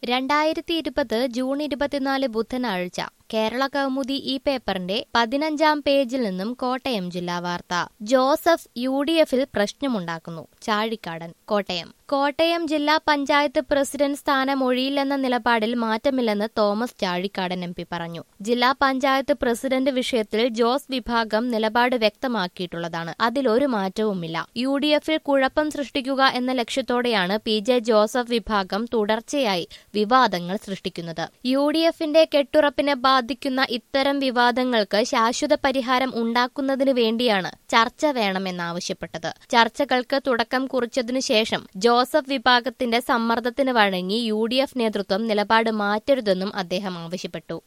രണ്ടായിരത്തി ഇരുപത് ജൂൺ ഇരുപത്തിനാല് ബുധനാഴ്ച കേരള കൗമുദി ഈ പേപ്പറിന്റെ പതിനഞ്ചാം പേജിൽ നിന്നും കോട്ടയം ജില്ലാ വാർത്ത ജോസഫ് യു ഡി എഫിൽ പ്രശ്നമുണ്ടാക്കുന്നു ചാഴിക്കാടൻ കോട്ടയം കോട്ടയം ജില്ലാ പഞ്ചായത്ത് പ്രസിഡന്റ് സ്ഥാനം ഒഴിയില്ലെന്ന നിലപാടിൽ മാറ്റമില്ലെന്ന് തോമസ് ചാഴിക്കാടൻ എം പി പറഞ്ഞു ജില്ലാ പഞ്ചായത്ത് പ്രസിഡന്റ് വിഷയത്തിൽ ജോസ് വിഭാഗം നിലപാട് വ്യക്തമാക്കിയിട്ടുള്ളതാണ് അതിലൊരു മാറ്റവുമില്ല യു ഡി എഫിൽ കുഴപ്പം സൃഷ്ടിക്കുക എന്ന ലക്ഷ്യത്തോടെയാണ് പി ജെ ജോസഫ് വിഭാഗം തുടർച്ചയായി വിവാദങ്ങൾ സൃഷ്ടിക്കുന്നത് യു ഡി എഫിന്റെ കെട്ടുറപ്പിനെ ബാധിക്കുന്ന ഇത്തരം വിവാദങ്ങൾക്ക് ശാശ്വത പരിഹാരം ഉണ്ടാക്കുന്നതിനു വേണ്ടിയാണ് ചർച്ച വേണമെന്നാവശ്യപ്പെട്ടത് ചർച്ചകൾക്ക് തുടക്കം കുറിച്ചതിനു ശേഷം ജോസഫ് വിഭാഗത്തിന്റെ സമ്മർദ്ദത്തിന് വഴങ്ങി യു ഡി എഫ് നേതൃത്വം നിലപാട് മാറ്റരുതെന്നും അദ്ദേഹം ആവശ്യപ്പെട്ടു